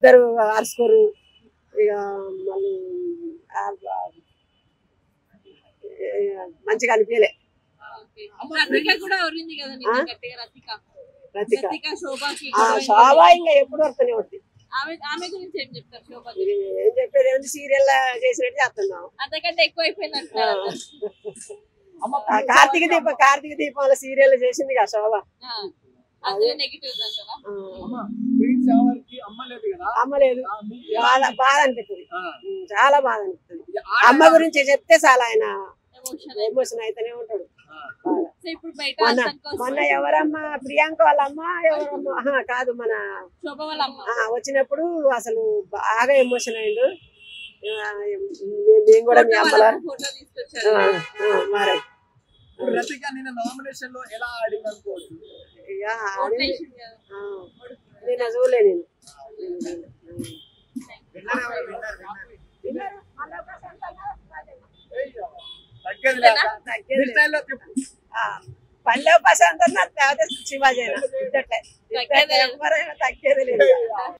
ఇద్దరు అరుచుకోరు ఇక మళ్ళీ ఆ- ఆ- ఏ- మంచిగా అనిపించలే రతిక కూడా ఎవరింది కదా నిన్న గట్టిగా రతిక రతిక రతిక శోభాకి ఆ శోభ ఇంకా ఎప్పుడు వస్తూనే ఉంటుంది ఆమె ఆమె గురించి ఏం చెప్తారు శోభ ఇది ఏం చెప్పేది ఏముంది సీరియల్ చేసినట్టు చేస్తున్నాం అంతకంటే ఎక్కువ అయిపోయిందంట ఆ కార్తీక దీపం కార్తీక దీపాల సీరియల్ చేసింది కదా శోభ అందులో నెగిటివ్ అంటారా ఆ, అమ్మ ప్రిన్స్ ఎవరికి అమ్మ లేదు కదా అమ్మ లేదు ఆ, మీ- బాధ బాధ అనిపిస్తుంది ఆ, ఉమ్, చాలా బాధ అనిపిస్తుంది ఈ ఆడ- అమ్మ గురించి చెప్తే చాలా ఆయన ఎమోషన్ ఎమోషన్ అయితేనే ఉంటాడు ఆ, బాగా. సో ఇప్పుడు బయట మొన్న సంకోచం. మొన్న ఎవరమ్మా ప్రియాంక వాళ్ళ అమ్మ ఎవరమ్మ ఆహా, కాదు మన శోభ వాళ్ళ అమ్మ ఆ, వచ్చినప్పుడు అసలు బాగా ఎమోషన్ అయిండు ఆ, మే- మేము కూడా మీ అమ్మలా ఫోటో ఆ, తీసుకొచ్చారు ఆ, మరి ఇప్పుడు రతిక నిన్న నామినేషన్ లో ఎలా ఆడింది అనుకోవచ్చు ఇక ఆడింది. ఓట్లేసింది కదా. ఆ, నేను చూడలే నేను తగ్గేది లేక తగ్గేది మీ స్టైల్లో చెప్పు పల్లె ప్రశాంత్ అన్నారు లేకపోతే శివాజీ అయినా ఇద్దట్లే తగ్గేది లేదు. ఎవరైనా తగ్గేది లేదు